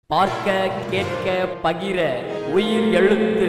பார்க்க கேட்க பகிர உயிர் எழுத்து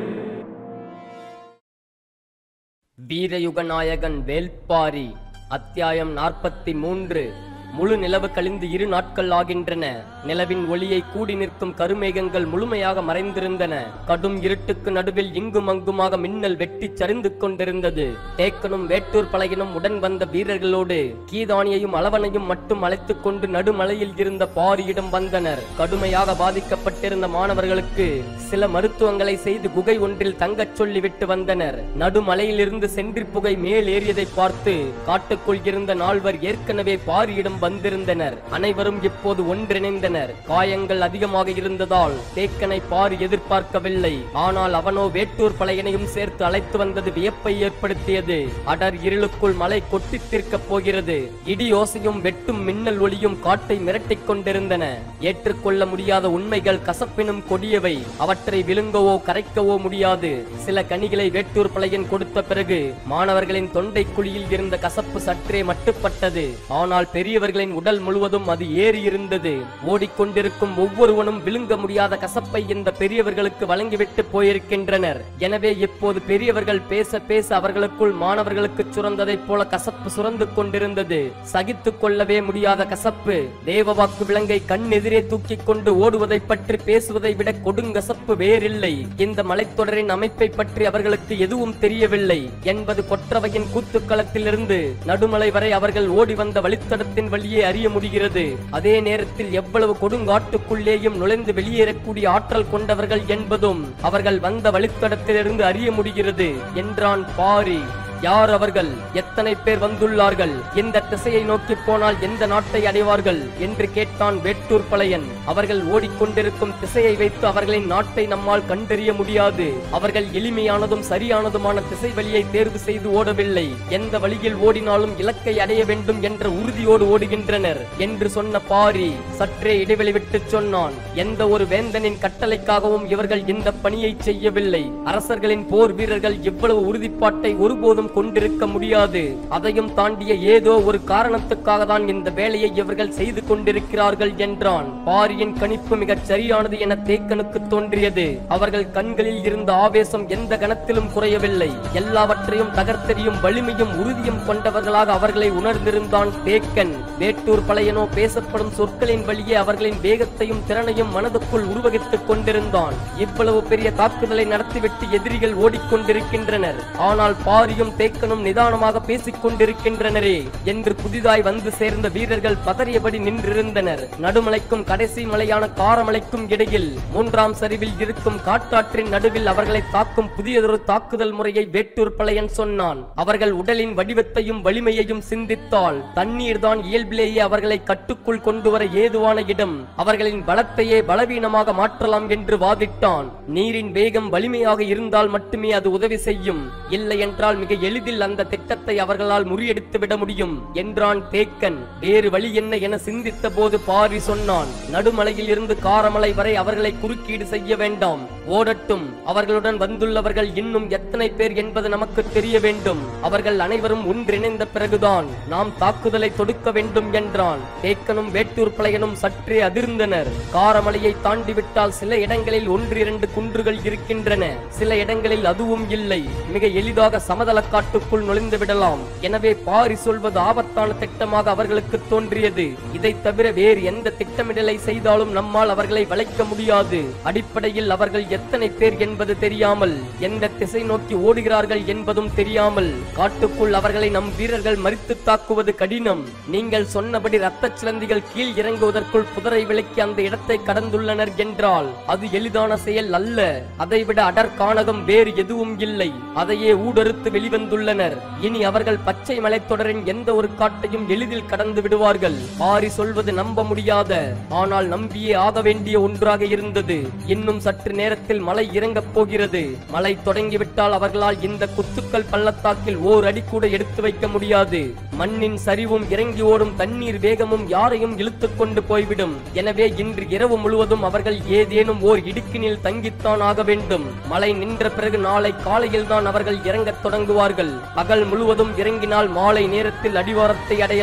வீரயுக நாயகன் வேல்பாரி அத்தியாயம் நாற்பத்தி மூன்று முழு நிலவு கழிந்து இரு நாட்கள் ஆகின்றன நிலவின் ஒளியை கூடி நிற்கும் கருமேகங்கள் முழுமையாக மறைந்திருந்தன கடும் இருட்டுக்கு நடுவில் இங்கும் அங்குமாக மின்னல் வெட்டிச் சரிந்து கொண்டிருந்தது தேக்கனும் வேட்டூர் பழையனும் உடன் வந்த வீரர்களோடு கீதானியையும் அளவனையும் மட்டும் அழைத்துக் கொண்டு நடுமலையில் இருந்த பாரியிடம் வந்தனர் கடுமையாக பாதிக்கப்பட்டிருந்த மாணவர்களுக்கு சில மருத்துவங்களை செய்து குகை ஒன்றில் தங்கச் சொல்லிவிட்டு வந்தனர் நடுமலையிலிருந்து சென்றி புகை மேல் ஏறியதை பார்த்து காட்டுக்குள் இருந்த நால்வர் ஏற்கனவே பாரியிடம் வந்திருந்தனர் அனைவரும் இப்போது ஒன்றிணைந்தனர் காயங்கள் அதிகமாக இருந்ததால் தேக்கனை பாரி எதிர்பார்க்கவில்லை ஆனால் அவனோ வேட்டூர் பழையனையும் சேர்த்து அழைத்து வந்தது வியப்பை ஏற்படுத்தியது அடர் இருளுக்குள் மலை கொட்டித் தீர்க்கப் போகிறது இடி ஓசையும் வெட்டும் மின்னல் ஒளியும் காட்டை மிரட்டிக் கொண்டிருந்தன ஏற்றுக்கொள்ள முடியாத உண்மைகள் கசப்பினும் கொடியவை அவற்றை விழுங்கவோ கரைக்கவோ முடியாது சில கனிகளை வேட்டூர் பழையன் கொடுத்த பிறகு மாணவர்களின் தொண்டை குழியில் இருந்த கசப்பு சற்றே மட்டுப்பட்டது ஆனால் பெரியவர்களின் உடல் முழுவதும் அது ஏறி இருந்தது ஓடிக்கொண்டிருக்கும் ஒவ்வொருவனும் விழுங்க முடியாத கசப்பை இந்த பெரியவர்களுக்கு வழங்கிவிட்டு போயிருக்கின்றனர் எனவே இப்போது பெரியவர்கள் பேச பேச அவர்களுக்குள் மாணவர்களுக்கு சுரந்ததைப் போல கசப்பு சுரந்து கொண்டிருந்தது சகித்துக் கொள்ளவே முடியாத கசப்பு தேவவாக்கு விலங்கை கண்ணெதிரே தூக்கிக் கொண்டு ஓடுவதை பற்றி பேசுவதை விட கொடுங்கசப்பு வேறில்லை இந்த மலைத்தொடரின் அமைப்பை பற்றி அவர்களுக்கு எதுவும் தெரியவில்லை என்பது கொற்றவையின் கூத்துக்களத்திலிருந்து நடுமலை வரை அவர்கள் ஓடி வந்த வழித்தடத்தின் வழியே அறிய முடிகிறது அதே நேரத்தில் எவ்வளவு கொடுங்காட்டுக்குள்ளேயும் நுழைந்து வெளியேறக்கூடிய ஆற்றல் கொண்டவர்கள் என்பதும் அவர்கள் வந்த வழித்தடத்திலிருந்து அறிய முடிகிறது என்றான் பாரி யார் அவர்கள் எத்தனை பேர் வந்துள்ளார்கள் இந்த திசையை நோக்கி போனால் எந்த நாட்டை அடைவார்கள் என்று கேட்டான் வேட்டூர் பழையன் அவர்கள் ஓடிக்கொண்டிருக்கும் திசையை வைத்து அவர்களின் நாட்டை நம்மால் கண்டறிய முடியாது அவர்கள் எளிமையானதும் சரியானதுமான திசை வழியை தேர்வு செய்து ஓடவில்லை எந்த வழியில் ஓடினாலும் இலக்கை அடைய வேண்டும் என்ற உறுதியோடு ஓடுகின்றனர் என்று சொன்ன பாரி சற்றே இடைவெளி விட்டு சொன்னான் எந்த ஒரு வேந்தனின் கட்டளைக்காகவும் இவர்கள் இந்த பணியை செய்யவில்லை அரசர்களின் போர் வீரர்கள் இவ்வளவு உறுதிப்பாட்டை ஒருபோதும் கொண்டிருக்க முடியாது அதையும் தாண்டிய ஏதோ ஒரு காரணத்துக்காக தான் இந்த வேலையை இவர்கள் செய்து கொண்டிருக்கிறார்கள் என்றான் பாரியின் கணிப்பு மிகச் சரியானது என தேக்கனுக்கு தோன்றியது அவர்கள் கண்களில் இருந்த ஆவேசம் எந்த கணத்திலும் குறையவில்லை எல்லாவற்றையும் தகர்த்தெறியும் வலிமையும் உறுதியும் கொண்டவர்களாக அவர்களை உணர்ந்திருந்தான் தேக்கன் வேட்டூர் பழையனோ பேசப்படும் சொற்களின் வழியே அவர்களின் வேகத்தையும் திறனையும் மனதுக்குள் உருவகித்துக் கொண்டிருந்தான் இவ்வளவு பெரிய தாக்குதலை நடத்திவிட்டு எதிரிகள் ஓடிக்கொண்டிருக்கின்றனர் ஆனால் பாரியும் தேக்கனும் நிதானமாக பேசிக் கொண்டிருக்கின்றனரே என்று புதிதாய் வந்து சேர்ந்த வீரர்கள் பதறியபடி நின்றிருந்தனர் நடுமலைக்கும் கடைசி மலையான காரமலைக்கும் இடையில் மூன்றாம் சரிவில் இருக்கும் காட்டாற்றின் நடுவில் அவர்களை தாக்கும் புதியதொரு தாக்குதல் முறையை வேட்டூர் பழையன் சொன்னான் அவர்கள் உடலின் வடிவத்தையும் வலிமையையும் சிந்தித்தால் தண்ணீர் தான் இயல்பிலேயே அவர்களை கட்டுக்குள் கொண்டு வர ஏதுவான இடம் அவர்களின் பலத்தையே பலவீனமாக மாற்றலாம் என்று வாதிட்டான் நீரின் வேகம் வலிமையாக இருந்தால் மட்டுமே அது உதவி செய்யும் இல்லை என்றால் மிக எளிதில் அந்த திட்டத்தை அவர்களால் முறியடித்து விட முடியும் என்றான் தேக்கன் வேறு வழி என்ன என சிந்தித்த போது பாரி சொன்னான் நடுமலையில் இருந்து காரமலை வரை அவர்களை குறுக்கீடு செய்ய வேண்டாம் ஓடட்டும் அவர்களுடன் வந்துள்ளவர்கள் இன்னும் எத்தனை பேர் என்பது நமக்கு தெரிய வேண்டும் அவர்கள் அனைவரும் ஒன்றிணைந்த பிறகுதான் நாம் தாக்குதலை தொடுக்க வேண்டும் என்றான் தேக்கனும் வேட்டூர் பழையனும் சற்றே அதிர்ந்தனர் காரமலையை தாண்டிவிட்டால் சில இடங்களில் ஒன்றிரண்டு குன்றுகள் இருக்கின்றன சில இடங்களில் அதுவும் இல்லை மிக எளிதாக சமதள காட்டுக்குள் நுழைந்து விடலாம் எனவே பாரி சொல்வது ஆபத்தான திட்டமாக அவர்களுக்கு தோன்றியது இதை தவிர வேறு எந்த திட்டமிடலை செய்தாலும் நம்மால் அவர்களை வளைக்க முடியாது அடிப்படையில் அவர்கள் எத்தனை பேர் என்பது தெரியாமல் எந்த திசை நோக்கி ஓடுகிறார்கள் என்பதும் தெரியாமல் காட்டுக்குள் அவர்களை நம் வீரர்கள் மறித்து தாக்குவது கடினம் நீங்கள் சொன்னபடி ரத்த சிலந்திகள் கீழ் இறங்குவதற்குள் புதரை விலக்கி அந்த இடத்தை கடந்துள்ளனர் என்றால் அது எளிதான செயல் அல்ல அதைவிட அடர் கானகம் வேறு எதுவும் இல்லை அதையே ஊடறுத்து வெளிவந்துள்ளனர் இனி அவர்கள் பச்சை மலைத்தொடரின் எந்த ஒரு காட்டையும் எளிதில் கடந்து விடுவார்கள் பாரி சொல்வது நம்ப முடியாத ஆனால் நம்பியே ஆக வேண்டிய ஒன்றாக இருந்தது இன்னும் சற்று நேரத்தில் மலை இறங்கப் போகிறது மலை தொடங்கிவிட்டால் அவர்களால் இந்த குத்துக்கள் பள்ளத்தாக்கில் ஓர் அடி கூட எடுத்து வைக்க முடியாது மண்ணின் சரிவும் இறங்கி ஓடும் தண்ணீர் வேகமும் யாரையும் இழுத்துக் கொண்டு போய்விடும் எனவே இன்று இரவு முழுவதும் அவர்கள் ஏதேனும் ஓர் இடுக்கினில் தங்கித்தான் ஆக வேண்டும் மழை நின்ற பிறகு நாளை காலையில் தான் அவர்கள் இறங்கத் தொடங்குவார்கள் பகல் முழுவதும் இறங்கினால் மாலை நேரத்தில் அடிவாரத்தை அடையலாம்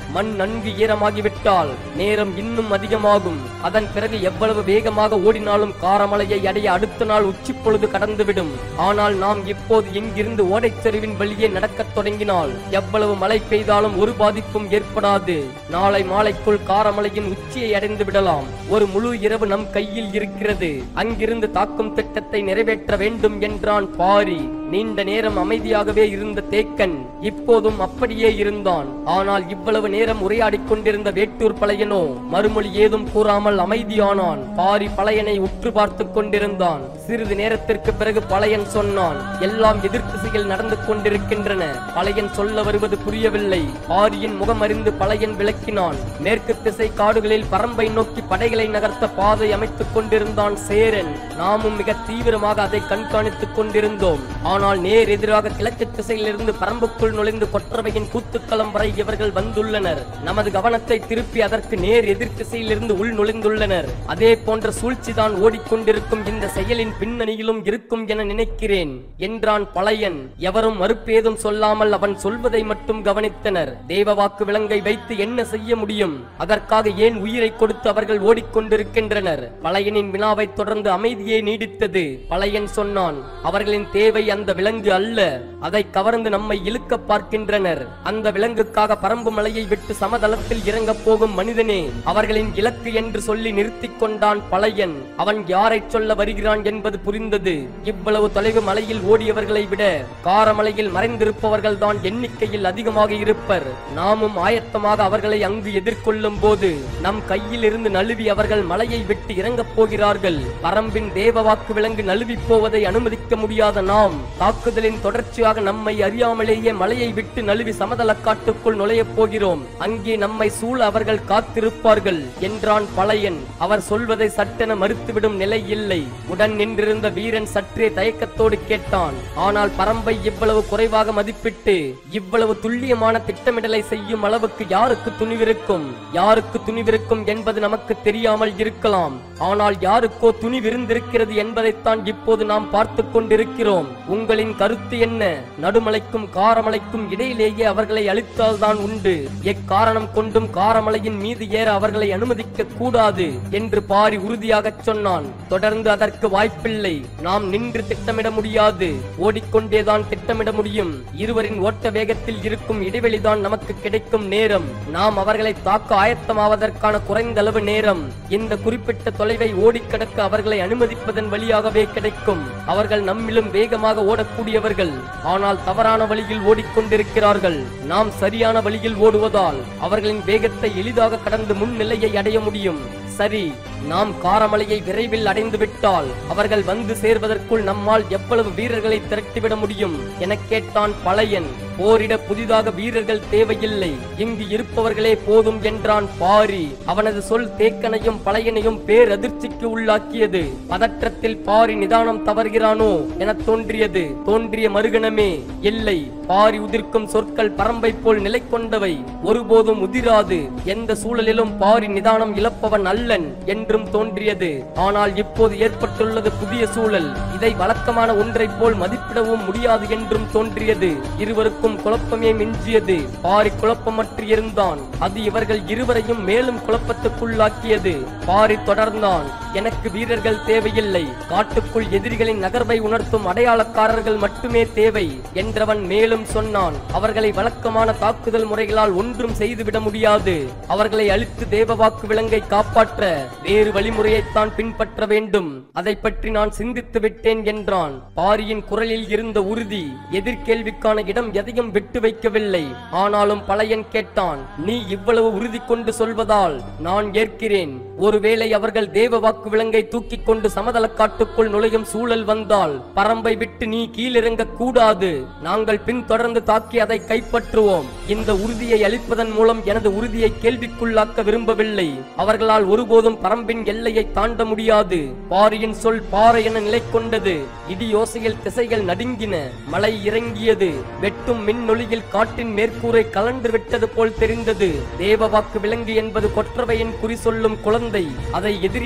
மண் நன்கு ஈரமாகிவிட்டால் நேரம் இன்னும் அதிகமாகும் அதன் பிறகு எவ்வளவு வேகமாக ஓடினாலும் காரமலையை அடைய அடுத்த நாள் உச்சி பொழுது கடந்துவிடும் ஆனால் நாம் இப்போது இங்கிருந்து ஓடைச்செருவின் வழியே நடக்கத் தொடங்கினால் எவ்வளவு மழை பெய்தாலும் ஒரு பாதிப்பும் ஏற்படாது நாளை மாலைக்குள் காரமலையின் உச்சியை அடைந்து விடலாம் ஒரு முழு இரவு நம் கையில் இருக்கிறது அங்கிருந்து தாக்கும் திட்டத்தை நிறைவேற்ற வேண்டும் என்றான் பாரி நீண்ட நேரம் அமைதியாகவே இருந்த தேக்கன் இப்போதும் அப்படியே இருந்தான் ஆனால் இவ்வளவு நேரம் உரையாடிக் கொண்டிருந்த வேட்டூர் பழையனோ மறுமொழி ஏதும் கூறாமல் அமைதியானான் பாரி பழையனை உற்று பார்த்துக் கொண்டிருந்தான் சிறிது நேரத்திற்கு பிறகு பழையன் சொன்னான் எல்லாம் எதிர்த்திசையில் நடந்து கொண்டிருக்கின்றன பழையன் சொல்ல வருவது புரியவில்லை பாரியின் முகம் அறிந்து பழையன் விளக்கினான் மேற்கு திசை காடுகளில் பரம்பை நோக்கி படைகளை நகர்த்த பாதை அமைத்துக் கொண்டிருந்தான் சேரன் நாமும் மிக தீவிரமாக அதை கண்காணித்துக் கொண்டிருந்தோம் ஆனால் நேர் எதிராக கிழக்கு திசையிலிருந்து பரம்புக்குள் நுழைந்து கொற்றவையின் கூத்துக்களம் வரை இவர்கள் வந்துள்ளனர் நமது கவனத்தை திருப்பி அதற்கு நேர் எதிர் திசையிலிருந்து உள் நுழைந்துள்ளனர் அதே போன்ற சூழ்ச்சிதான் ஓடிக்கொண்டிருக்கும் இந்த செயலின் பின்னணியிலும் இருக்கும் என நினைக்கிறேன் என்றான் பழையன் எவரும் மறுப்பேதும் சொல்லாமல் அவன் சொல்வதை மட்டும் கவனித்தனர் தேவவாக்கு விலங்கை வைத்து என்ன செய்ய முடியும் அதற்காக ஏன் உயிரை கொடுத்து அவர்கள் ஓடிக்கொண்டிருக்கின்றனர் பழையனின் வினாவை தொடர்ந்து அமைதியே நீடித்தது பழையன் சொன்னான் அவர்களின் தேவை அந்த விலங்கு அல்ல அதை கவர்ந்து நம்மை இழுக்க பார்க்கின்றனர் அந்த விலங்குக்காக பரம்பு மலையை விட்டு சமதளத்தில் இறங்கப் போகும் மனிதனே அவர்களின் இலக்கு என்று சொல்லி நிறுத்திக் கொண்டான் பழையன் அவன் யாரைச் சொல்ல வருகிறான் என்பது புரிந்தது இவ்வளவு தொலைவு மலையில் ஓடியவர்களை விட காரமலையில் மறைந்திருப்பவர்கள் தான் எண்ணிக்கையில் அதிகமாக இருப்பர் நாமும் ஆயத்தமாக அவர்களை அங்கு எதிர்கொள்ளும் போது நம் கையில் இருந்து நழுவி அவர்கள் மலையை விட்டு இறங்கப் போகிறார்கள் பரம்பின் தேவவாக்கு விலங்கு நழுவி போவதை அனுமதிக்க முடியாத நாம் தாக்குதலின் தொடர்ச்சியாக நம்மை அறியாமலேயே மலையை விட்டு நழுவி சமதள காட்டுக்குள் நுழையப் போகிறோம் அங்கே நம்மை சூழ அவர்கள் காத்திருப்பார்கள் என்றான் பழையன் அவர் சொல்வதை சட்டென மறுத்துவிடும் நிலை இல்லை உடன் நின்றிருந்த வீரன் சற்றே தயக்கத்தோடு கேட்டான் ஆனால் பரம்பை இவ்வளவு குறைவாக மதிப்பிட்டு இவ்வளவு துல்லியமான திட்டமிடலை செய்யும் அளவுக்கு யாருக்கு துணிவிருக்கும் யாருக்கு துணிவிருக்கும் என்பது நமக்கு தெரியாமல் இருக்கலாம் ஆனால் யாருக்கோ துணிவிருந்திருக்கிறது என்பதைத்தான் இப்போது நாம் பார்த்துக் கொண்டிருக்கிறோம் உங்களின் கருத்து என்ன நடுமலைக்கும் காரமலைக்கும் இடையிலேயே அவர்களை அழித்தால்தான் உண்டு எக்காரணம் கொண்டும் காரமலையின் மீது ஏற அவர்களை அனுமதிக்க கூடாது என்று பாரி உறுதியாகச் சொன்னான் தொடர்ந்து அதற்கு வாய்ப்பில்லை நாம் நின்று திட்டமிட முடியாது ஓடிக்கொண்டேதான் திட்டமிட முடியும் இருவரின் ஓட்ட வேகத்தில் இருக்கும் இடைவெளிதான் நமக்கு கிடைக்கும் நேரம் நாம் அவர்களை தாக்க ஆயத்தமாவதற்கான குறைந்த அளவு நேரம் இந்த குறிப்பிட்ட தொலைவை ஓடிக்கடக்க அவர்களை அனுமதிப்பதன் வழியாகவே கிடைக்கும் அவர்கள் நம்மிலும் வேகமாக ஓடக்கூடியவர்கள் ஆனால் தவறான வழியில் ஓடிக்கொண்டிருக்கிறார்கள் நாம் சரியான வழியில் ஓடுவதால் அவர்களின் வேகத்தை எளிதாக கடந்து முன்னிலையை அடைய முடியும் சரி நாம் காரமலையை விரைவில் அடைந்து விட்டால் அவர்கள் வந்து சேர்வதற்குள் நம்மால் எவ்வளவு வீரர்களை திரட்டிவிட முடியும் எனக் கேட்டான் பழையன் போரிட புதிதாக வீரர்கள் தேவையில்லை இங்கு இருப்பவர்களே போதும் என்றான் பாரி அவனது சொல் தேக்கனையும் பழையனையும் பேரதிர்ச்சிக்கு உள்ளாக்கியது பதற்றத்தில் பாரி நிதானம் தவறுகிறானோ என தோன்றியது தோன்றிய மறுகணமே இல்லை பாரி உதிர்க்கும் சொற்கள் பரம்பை போல் நிலை கொண்டவை ஒருபோதும் உதிராது எந்த சூழலிலும் பாரி நிதானம் இழப்பவன் அல்லன் என்றும் தோன்றியது ஆனால் இப்போது ஏற்பட்டுள்ளது புதிய சூழல் இதை வழக்கமான ஒன்றைப் போல் மதிப்பிடவும் முடியாது என்றும் தோன்றியது இருவருக்கும் குழப்பமே மிஞ்சியது பாரி குழப்பமற்று இருந்தான் அது இவர்கள் இருவரையும் மேலும் குழப்பத்துக்குள்ளாக்கியது பாரி தொடர்ந்தான் எனக்கு வீரர்கள் தேவையில்லை காட்டுக்குள் எதிரிகளின் நகர்வை உணர்த்தும் அடையாளக்காரர்கள் மட்டுமே தேவை என்றவன் மேலும் சொன்னான் அவர்களை வழக்கமான தாக்குதல் முறைகளால் ஒன்றும் செய்துவிட முடியாது அவர்களை அழித்து தேவவாக்கு விலங்கை காப்பாற்ற வேறு வழிமுறையைத்தான் பின்பற்ற வேண்டும் அதை பற்றி நான் சிந்தித்து விட்டேன் என்றான் பாரியின் குரலில் இருந்த உறுதி எதிர்கேள்விக்கான இடம் எதையும் விட்டு வைக்கவில்லை ஆனாலும் பழையன் கேட்டான் நீ இவ்வளவு உறுதி கொண்டு சொல்வதால் நான் ஏற்கிறேன் ஒருவேளை அவர்கள் தேவவாக்கு விலங்கை தூக்கிக் கொண்டு சமதள காட்டுக்குள் நுழையும் சூழல் வந்தால் பரம்பை விட்டு நீ கீழிறங்க கூடாது நாங்கள் பின்தொடர்ந்து தாக்கி அதை கைப்பற்றுவோம் இந்த உறுதியை அளிப்பதன் மூலம் எனது உறுதியை கேள்விக்குள்ளாக்க விரும்பவில்லை அவர்களால் ஒருபோதும் பரம்பின் எல்லையை தாண்ட முடியாது பாரியின் சொல் பாறை என நிலை கொண்டது இடி யோசையில் திசைகள் நடுங்கின மழை இறங்கியது வெட்டும் மின்னொளியில் காட்டின் மேற்கூரை கலண்டு விட்டது போல் தெரிந்தது தேவவாக்கு விலங்கு என்பது கொற்றவையின் குறி சொல்லும் குழந்தை அதை எதிரியிடம் பறி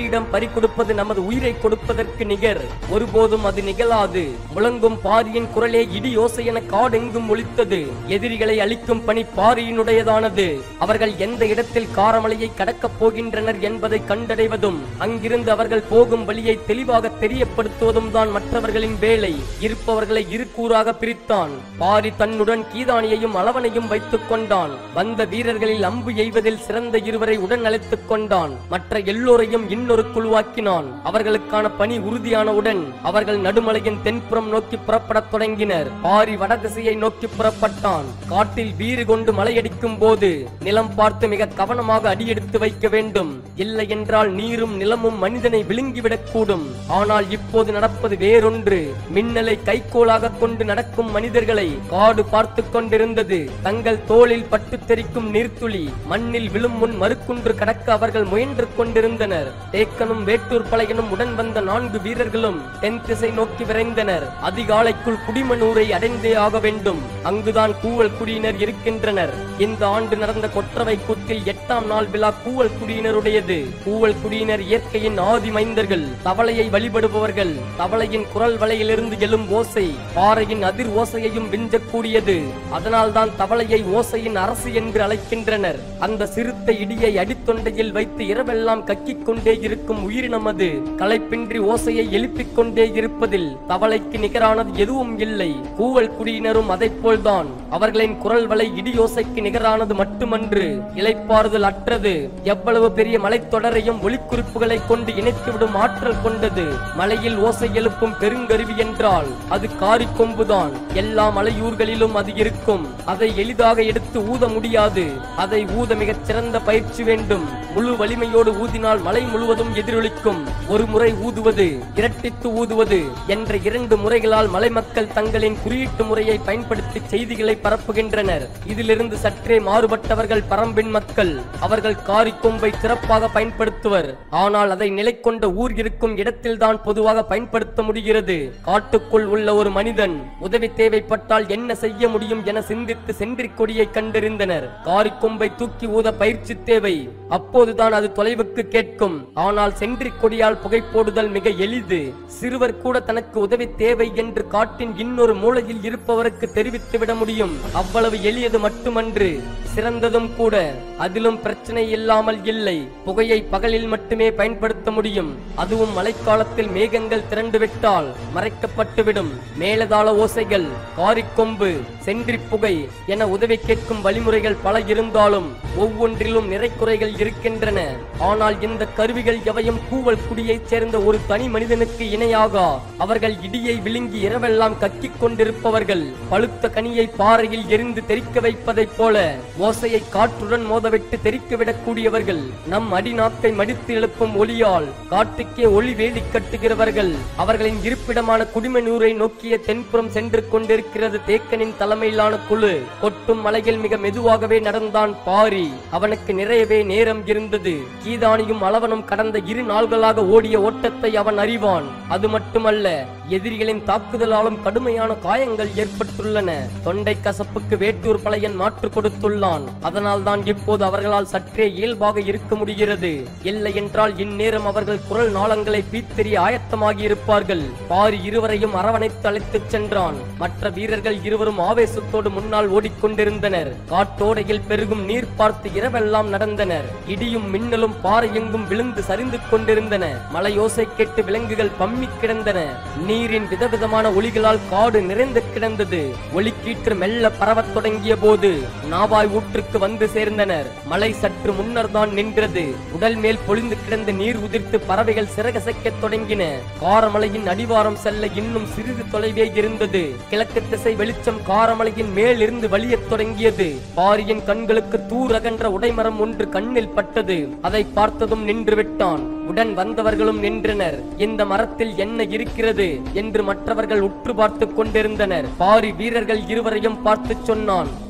பறி கொடுப்பது நமது உயிரை கொடுப்பதற்கு நிகர் ஒருபோதும் அது நிகழாது முழங்கும் பாரியின் குரலே இடி யோசை என காடெங்கும் ஒலித்தது எதிரிகளை அழிக்கும் பணி பாரியினுடையதானது அவர்கள் எந்த இடத்தில் காரமலையை கடக்கப் போகின்றனர் என்பதை கண்டடைவதும் அங்கிருந்து அவர்கள் போகும் வழியை தெளிவாக தெரியப்படுத்துவதும் தான் மற்றவர்களின் வேலை இருப்பவர்களை இரு கூறாக பிரித்தான் பாரி தன்னுடன் கீதானியையும் அளவனையும் வைத்துக் கொண்டான் வந்த வீரர்களில் அம்பு எய்வதில் சிறந்த இருவரை உடன் அழைத்துக் கொண்டான் மற்ற எல்லோரையும் இன்னொரு குழுவாக்கினான் அவர்களுக்கான பணி உறுதியானவுடன் அவர்கள் நடுமலையின் தென்புறம் நோக்கி புறப்படத் தொடங்கினர் பாரி வடதிசையை நோக்கி புறப்பட்டான் காட்டில் வீறு கொண்டு மலையடிக்கும் போது நிலம் பார்த்து மிக கவனமாக அடியெடுத்து வைக்க வேண்டும் இல்லை என்றால் நீரும் நிலமும் மனிதனை விழுங்கிவிடக் கூடும் ஆனால் இப்போது நடப்பது வேறொன்று மின்னலை கைகோலாக கொண்டு நடக்கும் மனிதர்களை காடு பார்த்து கொண்டிருந்தது தங்கள் தோளில் பட்டு தெரிக்கும் நீர்த்துளி மண்ணில் விழும் முன் மறுக்குன்று கடக்க அவர்கள் முயன்று கொண்டிருந்தனர் தேக்கனும் வேட்டூர் பழையனும் உடன் வந்த நான்கு வீரர்களும் தென் திசை நோக்கி விரைந்தனர் அதிகாலைக்குள் குடிமனூரை அடைந்தே ஆக வேண்டும் அங்குதான் கூவல் குடியினர் இருக்கின்றனர் இந்த ஆண்டு நடந்த கொற்றவை கூத்தில் எட்டாம் நாள் விழா கூவல் குடியினருடையது கூவல் குடியினர் இயற்கையின் ஆதி மைந்தர்கள் தவளையை வழிபடுபவர்கள் தவளையின் குரல் வலையிலிருந்து எழும் ஓசை பாறையின் அதிர் ஓசையையும் விஞ்சக்கூடியது அதனால்தான் தவளையை ஓசையின் அரசு என்று அழைக்கின்றனர் அந்த சிறுத்தை இடியை அடித்தொண்டையில் வைத்து இரவெல்லாம் கக்கிக் கொண்டே இருக்கும் உயிரினம் அது களைப்பின்றி ஓசையை எழுப்பிக் கொண்டே இருப்பதில் தவளைக்கு நிகரானது எதுவும் இல்லை கூவல் குடியினரும் அதைப் போல்தான் அவர்களின் குரல் வலை இடியோசைக்கு நிகரானது மட்டுமன்று இலைப்பாறுதல் அற்றது எவ்வளவு பெரிய மலைத்தொடரையும் ஒளிக்குறிப்புகளை கொண்டு இணைத்துவிடும் ஆற்றல் கொண்டது மலையில் ஓசை எழுப்பும் பெருங்கருவி என்றால் அது காரிக்கொம்புதான் எல்லா மலையூர்களிலும் அது இருக்கும் அதை எளிதாக எடுத்து ஊத முடியாது அதை ஊத மிகச் சிறந்த பயிற்சி வேண்டும் முழு வலிமையோடு ஊதினால் மலை முழுவதும் எதிரொலிக்கும் ஒரு முறை ஊதுவது இரட்டித்து ஊதுவது என்ற இரண்டு முறைகளால் மலை மக்கள் தங்களின் குறியீட்டு முறையை பயன்படுத்தி செய்திகளை பரப்புகின்றனர் இதிலிருந்து சற்றே மாறுபட்டவர்கள் பரம்பின் மக்கள் அவர்கள் காரிக்கொம்பை சிறப்பாக பயன்படுத்துவர் ஆனால் அதை நிலை கொண்ட ஊர் இருக்கும் இடத்தில்தான் பொதுவாக பயன்படுத்த முடிகிறது காட்டுக்குள் உள்ள ஒரு மனிதன் உதவி தேவைப்பட்டால் என்ன செய்ய முடியும் என சிந்தித்து சென்றிக் கொடியை கண்டறிந்தனர் காரிக்கொம்பை தூக்கி ஊத பயிற்சி தேவை அப்போதுதான் அது தொலைவுக்கு கேட்கும் ஆனால் சென்றிக் கொடியால் புகை போடுதல் மிக எளிது சிறுவர் கூட தனக்கு உதவி தேவை என்று காட்டின் இன்னொரு மூலையில் இருப்பவருக்கு தெரிவித்து விட முடியும் அவ்வளவு எளியது மட்டுமன்று சிறந்ததும் கூட அதிலும் பிரச்சனை இல்லாமல் இல்லை புகையை பகலில் மட்டுமே பயன்படுத்த முடியும் அதுவும் மழைக்காலத்தில் மேகங்கள் திரண்டுவிட்டால் மறைக்கப்பட்டுவிடும் மேலதாள ஓசைகள் காரிக்கொம்பு சென்றி புகை என உதவி கேட்கும் வழிமுறைகள் பல இருந்தாலும் ஒவ்வொன்றிலும் நிறைக்குறைகள் இருக்கின்றன ஆனால் இந்த கருவிகள் எவையும் கூவல் குடியைச் சேர்ந்த ஒரு தனி மனிதனுக்கு இணையாகா அவர்கள் இடியை விழுங்கி இரவெல்லாம் கக்கிக் கொண்டிருப்பவர்கள் பழுத்த கனியை பாறையில் எரிந்து தெறிக்க வைப்பதைப் போல ஓசையை காற்றுடன் மோதவிட்டு தெறிக்கவிடக் கூடியவர்கள் நம் அடிநாக்கை மடித்து எழுப்பும் ஒளியால் காட்டுக்கே ஒளி வேலி கட்டுகிறவர்கள் அவர்களின் இருப்பிடமான குடிமனூரை நோக்கிய தென்புறம் சென்று கொண்டிருக்கிறது தேக்கனின் தலைமையிலான குழு கொட்டும் மலையில் மிக மெதுவாகவே நடந்தான் பாரி அவனுக்கு நிறையவே நேரம் இருந்தது கீதானியும் அளவனும் கடந்த இரு நாள்களாக ஓடிய ஓட்டத்தை அவன் அறிவான் அது மட்டுமல்ல எதிரிகளின் தாக்குதலாலும் கடுமையான காயங்கள் ஏற்பட்டுள்ளன தொண்டை கசப்புக்கு வேட்டூர் பழையன் மாற்று கொடுத்துள்ளான் அதனால் தான் இப்போது அவர்களால் சற்றே இயல்பாக இருக்க முடிகிறது இல்லை என்றால் இந்நேரம் அவர்கள் குரல் நாளங்களை பீத்தெறிய ஆயத்தமாகி இருப்பார்கள் பாரி இருவரையும் அரவணைத்து அழைத்துச் சென்றான் மற்ற வீரர்கள் இருவரும் ஆவேசத்தோடு முன்னால் ஓடிக்கொண்டிருந்தனர் காட்டோடையில் பெருகும் நீர் பார்த்து இரவெல்லாம் நடந்தனர் இடியும் மின்னலும் பாறை எங்கும் விழுந்து சரிந்து கொண்டிருந்தன மலையோசை கேட்டு விலங்குகள் பம்மி கிடந்தன நீரின் விதவிதமான ஒளிகளால் காடு நிறைந்து கிடந்தது ஒளிக்கீற்று மெல்ல பரவத் தொடங்கிய போது நாவாய் ஊற்றுக்கு வந்து சேர்ந்தனர் மலை சற்று முன்னர் தான் நின்றது உடல் மேல் பொழிந்து கிடந்த நீர் உதிர்த்து பறவைகள் சிறகசைக்கத் தொடங்கின காரமலையின் அடிவாரம் செல்ல இன்னும் சிறிது தொலைவே இருந்தது கிழக்கு திசை வெளிச்சம் காரமலையின் மேல் இருந்து வழியத் தொடங்கியது பாரியின் கண்களுக்கு தூர் அகன்ற உடைமரம் ஒன்று கண்ணில் பட்டது அதை பார்த்ததும் நின்று விட்டான் உடன் வந்தவர்களும் நின்றனர் இந்த மரத்தில் என்ன இருக்கிறது என்று மற்றவர்கள் உற்று பார்த்துக் கொண்டிருந்தனர் பாரி வீரர்கள் இருவரையும் பார்த்துச் சொன்னான்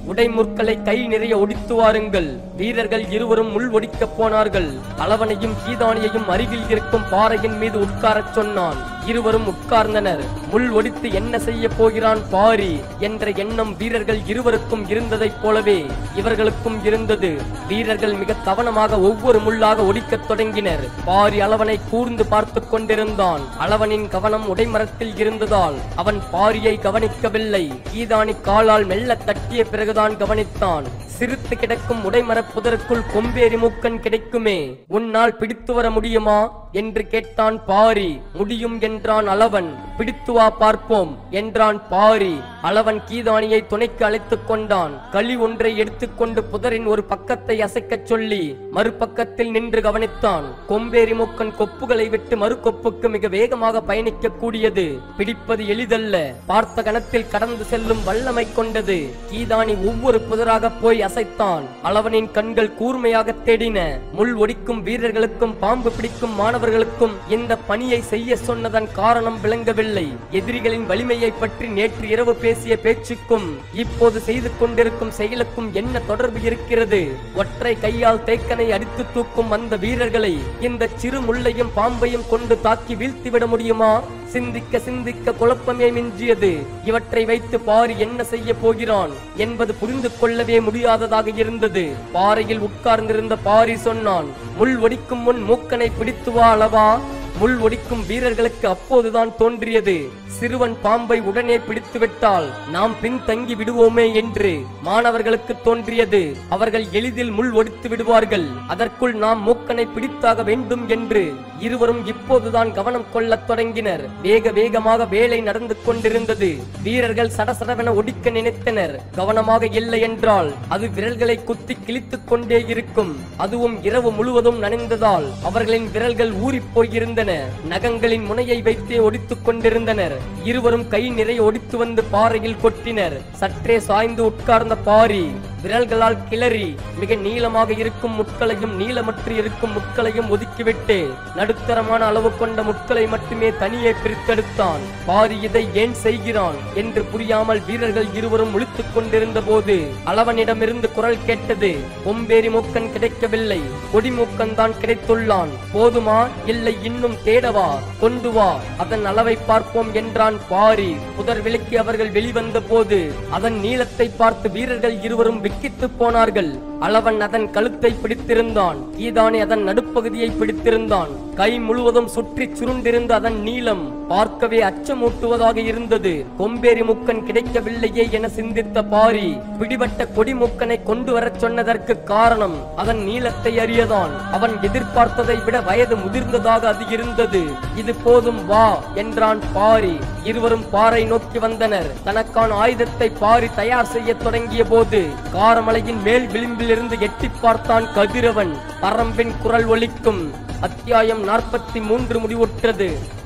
உடைமுற்களை கை நிறைய ஒடித்து வாருங்கள் வீரர்கள் இருவரும் முள் ஒடிக்கப் போனார்கள் அளவனையும் கீதானியையும் அருகில் இருக்கும் பாறையின் மீது உட்காரச் சொன்னான் இருவரும் உட்கார்ந்தனர் முள் ஒடித்து என்ன செய்ய போகிறான் பாரி என்ற எண்ணம் வீரர்கள் இருவருக்கும் இருந்ததைப் போலவே இவர்களுக்கும் இருந்தது வீரர்கள் மிக கவனமாக ஒவ்வொரு முள்ளாக ஒடிக்கத் தொடங்கினர் பாரி அளவனை கூர்ந்து பார்த்து கொண்டிருந்தான் அளவனின் கவனம் உடைமரத்தில் இருந்ததால் அவன் பாரியை கவனிக்கவில்லை கீதானி காலால் மெல்ல தட்டிய பிறகுதான் கவனித்தான் சிரித்து கிடக்கும் உடைமரப் புதருக்குள் கொம்பேரி மூக்கன் கிடைக்குமே உன்னால் பிடித்து வர முடியுமா என்று கேட்டான் பாரி முடியும் என்றான் அளவன் பிடித்து வா பார்ப்போம் என்றான் பாரி அளவன் கீதானியை துணைக்கு அழைத்துக் கொண்டான் களி ஒன்றை எடுத்துக்கொண்டு புதரின் ஒரு பக்கத்தை அசைக்கச் சொல்லி மறுபக்கத்தில் நின்று கவனித்தான் கொம்பேரி மூக்கன் கொப்புகளை விட்டு மறு கொப்புக்கு மிக வேகமாக பயணிக்க கூடியது பிடிப்பது எளிதல்ல பார்த்த கணத்தில் கடந்து செல்லும் வல்லமை கொண்டது கீதானி ஒவ்வொரு புதராக போய் அசைத்தான் அளவனின் கண்கள் கூர்மையாக தேடின முள் ஒடிக்கும் வீரர்களுக்கும் பாம்பு பிடிக்கும் மாணவர்களுக்கும் இந்த பணியை செய்ய சொன்னதன் காரணம் விளங்கவில்லை எதிரிகளின் வலிமையை பற்றி நேற்று இரவு பேசிய பேச்சுக்கும் இப்போது செய்து கொண்டிருக்கும் செயலுக்கும் என்ன தொடர்பு இருக்கிறது ஒற்றை கையால் தேக்கனை அடித்து தூக்கும் அந்த வீரர்களை இந்த சிறு முள்ளையும் பாம்பையும் கொண்டு தாக்கி வீழ்த்திவிட முடியுமா சிந்திக்க சிந்திக்க குழப்பமே மிஞ்சியது இவற்றை வைத்து பாரி என்ன செய்ய போகிறான் என்பது புரிந்து கொள்ளவே முடியாததாக இருந்தது பாறையில் உட்கார்ந்திருந்த பாரி சொன்னான் முள் ஒடிக்கும் முன் மூக்கனை பிடித்து வா அளவா முள் ஒடிக்கும் வீரர்களுக்கு அப்போதுதான் தோன்றியது சிறுவன் பாம்பை உடனே பிடித்து விட்டால் நாம் பின்தங்கி விடுவோமே என்று மாணவர்களுக்கு தோன்றியது அவர்கள் எளிதில் முள் ஒடித்து விடுவார்கள் அதற்குள் நாம் மூக்கனை பிடித்தாக வேண்டும் என்று இருவரும் இப்போதுதான் கவனம் கொள்ளத் தொடங்கினர் வேக வேகமாக வேலை நடந்து கொண்டிருந்தது வீரர்கள் சடசடவென ஒடிக்க நினைத்தனர் கவனமாக இல்லை என்றால் அது விரல்களை குத்தி கிழித்துக் கொண்டே இருக்கும் அதுவும் இரவு முழுவதும் நனைந்ததால் அவர்களின் விரல்கள் ஊறிப் போயிருந்தன நகங்களின் முனையை வைத்தே ஒடித்துக் கொண்டிருந்தனர் இருவரும் கை நிறைய ஒடித்து வந்து பாறையில் கொட்டினர் சற்றே சாய்ந்து உட்கார்ந்த பாரி விரல்களால் கிளறி மிக நீளமாக இருக்கும் முட்களையும் நீளமற்று இருக்கும் முட்களையும் ஒதுக்கிவிட்டு நடுத்தரமான அளவு கொண்ட முட்களை மட்டுமே தனியே பிரித்தெடுத்தான் பாரி இதை ஏன் செய்கிறான் என்று புரியாமல் வீரர்கள் இருவரும் முழித்துக் கொண்டிருந்த போது அளவனிடமிருந்து குரல் கேட்டது கொம்பேரி மூக்கன் கிடைக்கவில்லை கொடிமூக்கன் தான் கிடைத்துள்ளான் போதுமா இல்லை இன்னும் தேடவா கொண்டு வா அதன் அளவை பார்ப்போம் என்றான் பாரி புதர் விலக்கி அவர்கள் வெளிவந்த போது அதன் நீளத்தை பார்த்து வீரர்கள் இருவரும் விக்கித்து போனார்கள் அளவன் அதன் கழுத்தை பிடித்திருந்தான் கீதானே அதன் நடுப்பகுதியை பிடித்திருந்தான் கை முழுவதும் சுற்றி சுருண்டிருந்த அதன் நீளம் பார்க்கவே அச்சமூட்டுவதாக இருந்தது கொம்பேரி முக்கன் கிடைக்கவில்லையே என சிந்தித்த பாரி பிடிபட்ட கொடிமுக்கனை கொண்டு வரச் சொன்னதற்கு காரணம் அதன் நீளத்தை அறியதான் அவன் எதிர்பார்த்ததை விட வயது முதிர்ந்ததாக அது இருந்தது இது போதும் வா என்றான் பாரி இருவரும் பாறை நோக்கி வந்தனர் தனக்கான ஆயுதத்தை பாரி தயார் செய்ய தொடங்கிய போது காரமலையின் மேல் விளிம்பிலிருந்து எட்டி பார்த்தான் கதிரவன் பரம்பின் குரல் ஒலிக்கும் அத்தியாயம் நாற்பத்தி மூன்று முடிவுற்றது